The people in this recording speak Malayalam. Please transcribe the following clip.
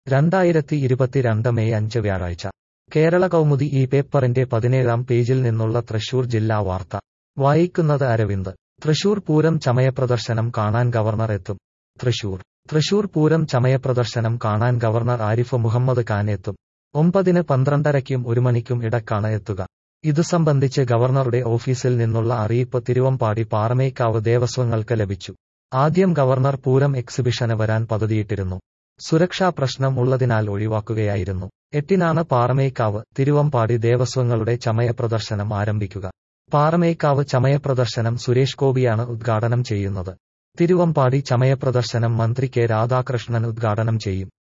രണ്ടായിരത്തി ഇരുപത്തിരണ്ട് മെയ് അഞ്ച് വ്യാഴാഴ്ച കേരള കൗമുദി ഈ പേപ്പറിന്റെ പതിനേഴാം പേജിൽ നിന്നുള്ള തൃശൂർ ജില്ലാ വാർത്ത വായിക്കുന്നത് അരവിന്ദ് തൃശൂർ പൂരം ചമയപ്രദർശനം കാണാൻ ഗവർണർ എത്തും തൃശൂർ തൃശൂർ പൂരം ചമയപ്രദർശനം കാണാൻ ഗവർണർ ആരിഫ് മുഹമ്മദ് ഖാൻ എത്തും ഒമ്പതിന് പന്ത്രണ്ടരയ്ക്കും ഒരു മണിക്കും ഇടക്കാണ് എത്തുക ഇതു സംബന്ധിച്ച് ഗവർണറുടെ ഓഫീസിൽ നിന്നുള്ള അറിയിപ്പ് തിരുവമ്പാടി പാറമേക്കാവ് ദേവസ്വങ്ങൾക്ക് ലഭിച്ചു ആദ്യം ഗവർണർ പൂരം എക്സിബിഷന് വരാൻ പദ്ധതിയിട്ടിരുന്നു സുരക്ഷാ പ്രശ്നം ഉള്ളതിനാൽ ഒഴിവാക്കുകയായിരുന്നു എട്ടിനാണ് പാറമേക്കാവ് തിരുവമ്പാടി ദേവസ്വങ്ങളുടെ ചമയപ്രദർശനം ആരംഭിക്കുക പാറമേക്കാവ് ചമയപ്രദർശനം സുരേഷ് ഗോപിയാണ് ഉദ്ഘാടനം ചെയ്യുന്നത് തിരുവമ്പാടി ചമയപ്രദർശനം മന്ത്രി കെ രാധാകൃഷ്ണൻ ഉദ്ഘാടനം ചെയ്യും